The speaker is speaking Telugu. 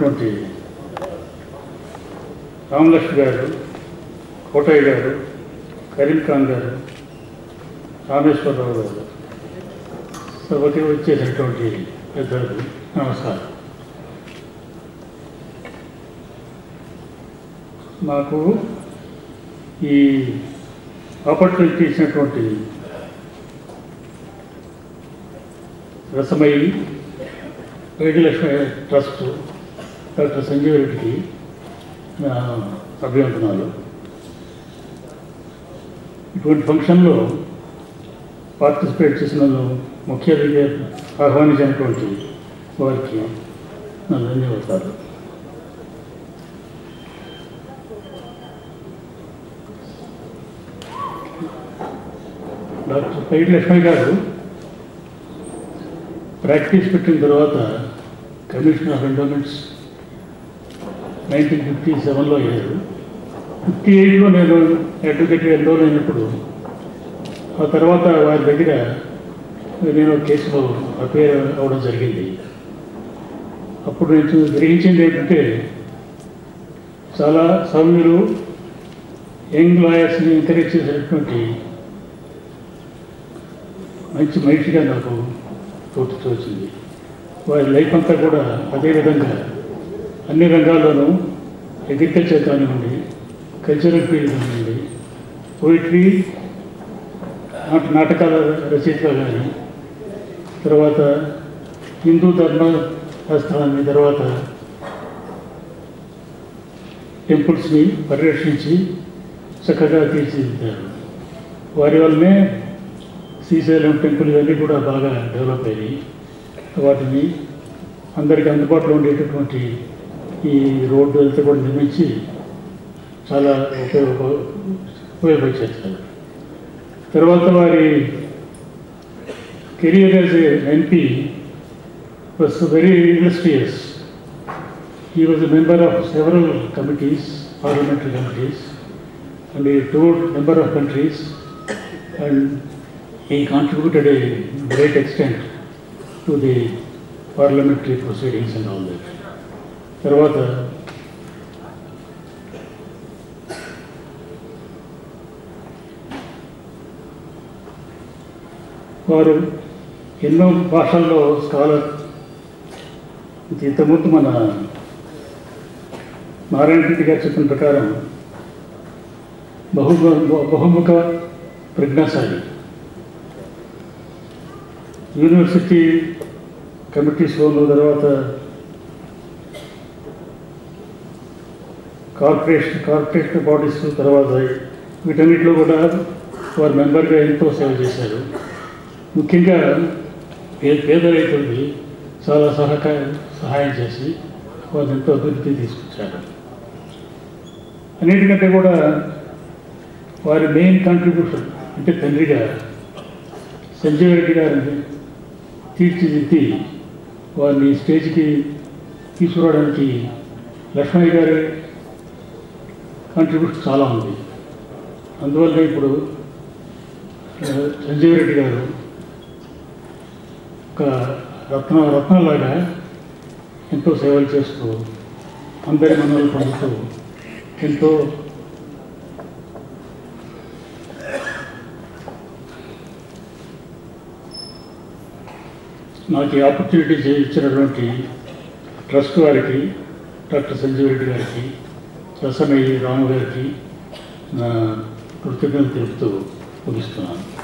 చేసినటువంటి రామలక్ష్మి గారు కోటయ్య గారు కరీం ఖాన్ గారు రామేశ్వరరావు గారు సభకి వచ్చేసినటువంటి పెద్దలకు నమస్కారం మాకు ఈ ఆపర్చునిటీ ఇచ్చినటువంటి రసమయ్యి వేడిలక్ష్మి ట్రస్ట్ డాక్టర్ సంజీవ్ రెడ్డికి నా అభివందనాలు ఇటువంటి ఫంక్షన్లో పార్టిసిపేట్ చేసినందుకు ముఖ్య అతిథిగా ఆహ్వానించినటువంటి వారికి నా ధన్యవాదాలు డాక్టర్ పైడి లక్ష్మణ్ గారు ప్రాక్టీస్ పెట్టిన తర్వాత commission of endowments nineteen fifty సెవెన్లో అయ్యారు ఫిఫ్టీ ఎయిట్లో నేను అడ్వకేట్ ఎన్రోల్ అయినప్పుడు ఆ తర్వాత వారి దగ్గర నేను ఒక కేసులో అపేర్ అవ్వడం జరిగింది అప్పుడు నేను గ్రహించింది ఏంటంటే చాలా సౌమ్యులు యంగ్ లాయర్స్ని ఎంకరేజ్ చేసినటువంటి మంచి మనిషిగా నాకు తోటి తోచింది వారి లైఫ్ అంతా కూడా అదే విధంగా అన్ని రంగాల్లోనూ అగ్రికల్చర్ కానివ్వండి కల్చరల్ ఫీల్డ్ కానివ్వండి పోయిటరీ నాట నాటకాల రచయితగా కానీ తర్వాత హిందూ ధర్మ శాస్త్రాన్ని తర్వాత టెంపుల్స్ని పరిరక్షించి చక్కగా తీర్చిదిద్దారు వారి వల్లనే శ్రీశైలం టెంపుల్ ఇవన్నీ కూడా బాగా డెవలప్ అయ్యాయి వాటిని అందరికీ అందుబాటులో ఉండేటటువంటి ఈ రోడ్డు అంతా కూడా నిర్మించి చాలా ఉపయోగ ఉపయోగపరిచేస్తారు తర్వాత వారి career as MP was very industrious He was a member of several committees, parliamentary committees, and he toured number of countries, and he contributed a great extent to the parliamentary proceedings and all that. తర్వాత వారు ఎన్నో భాషల్లో స్కాలర్ ఇంతకుముందు మన నారాయణ రెడ్డి గారు చెప్పిన ప్రకారం బహు బహుముఖ ప్రజ్ఞాశాలి యూనివర్సిటీ కమిటీస్లోను తర్వాత కార్పొరేషన్ కార్పొరేషన్ బాడీస్ తర్వాత వీటన్నిటిలో కూడా వారు మెంబర్గా ఎంతో సేవ చేశారు ముఖ్యంగా పే పేద రైతులకి చాలా సహకార సహాయం చేసి వారిని ఎంతో అభివృద్ధి తీసుకొచ్చారు అన్నిటికంటే కూడా వారి మెయిన్ కాంట్రిబ్యూషన్ అంటే తండ్రిగా సంజయ్ రెడ్డి గారిని తీర్చిదిద్ది వారిని స్టేజ్కి తీసుకురావడానికి లక్ష్మణ్ గారి కాంట్రిబ్యూషన్ చాలా ఉంది అందువల్ల ఇప్పుడు ఆ, సంజీవ్ రెడ్డి గారు ఒక రత్న రత్నాలాగా ఎంతో సేవలు చేస్తూ అందరి మనల్ని పొందుతూ ఎంతో నాకు ఈ ఆపర్చునిటీ ఇచ్చినటువంటి ట్రస్ట్ వారికి డాక్టర్ సంజీవ్ రెడ్డి గారికి రసమయ్యి రాము గారికి నా కృతజ్ఞతలు తెలుపుతూ ముగిస్తున్నాను